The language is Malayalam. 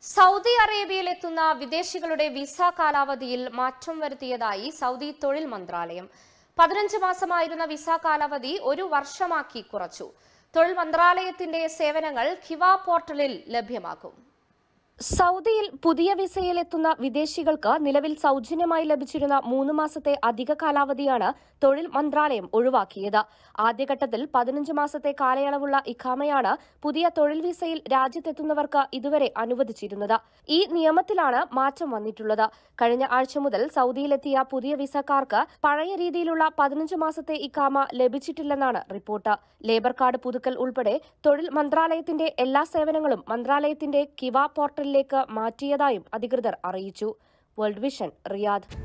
സൗദി അറേബ്യയിലെത്തുന്ന വിദേശികളുടെ വിസ കാലാവധിയിൽ മാറ്റം വരുത്തിയതായി സൗദി തൊഴിൽ മന്ത്രാലയം പതിനഞ്ച് മാസമായിരുന്ന വിസ കാലാവധി ഒരു വർഷമാക്കി കുറച്ചു തൊഴിൽ മന്ത്രാലയത്തിന്റെ സേവനങ്ങൾ ഖിവ പോർട്ടലിൽ ലഭ്യമാക്കും സൗദിയിൽ പുതിയ വിസയിലെത്തുന്ന വിദേശികൾക്ക് നിലവിൽ സൗജന്യമായി ലഭിച്ചിരുന്ന മൂന്ന് മാസത്തെ അധിക കാലാവധിയാണ് തൊഴിൽ മന്ത്രാലയം ഒഴിവാക്കിയത് ആദ്യഘട്ടത്തിൽ പതിനഞ്ച് മാസത്തെ കാലയളവുള്ള ഇഖാമയാണ് പുതിയ തൊഴിൽ വിസയിൽ രാജ്യത്തെത്തുന്നവർക്ക് ഇതുവരെ അനുവദിച്ചിരുന്നത് ഈ നിയമത്തിലാണ് മാറ്റം വന്നിട്ടുള്ളത് കഴിഞ്ഞ ആഴ്ച മുതൽ സൗദിയിലെത്തിയ പുതിയ വിസക്കാർക്ക് പഴയ രീതിയിലുള്ള പതിനഞ്ച് മാസത്തെ ഇഖാമ ലഭിച്ചിട്ടില്ലെന്നാണ് റിപ്പോർട്ട് ലേബർ കാർഡ് പുതുക്കൽ ഉൾപ്പെടെ തൊഴിൽ മന്ത്രാലയത്തിന്റെ എല്ലാ സേവനങ്ങളും മന്ത്രാലയത്തിന്റെ കിവ പോർട്ടലിലേക്ക് മാറ്റിയതായും അധികൃതർ അറിയിച്ചു വേൾഡ് വിഷൻ റിയാദ്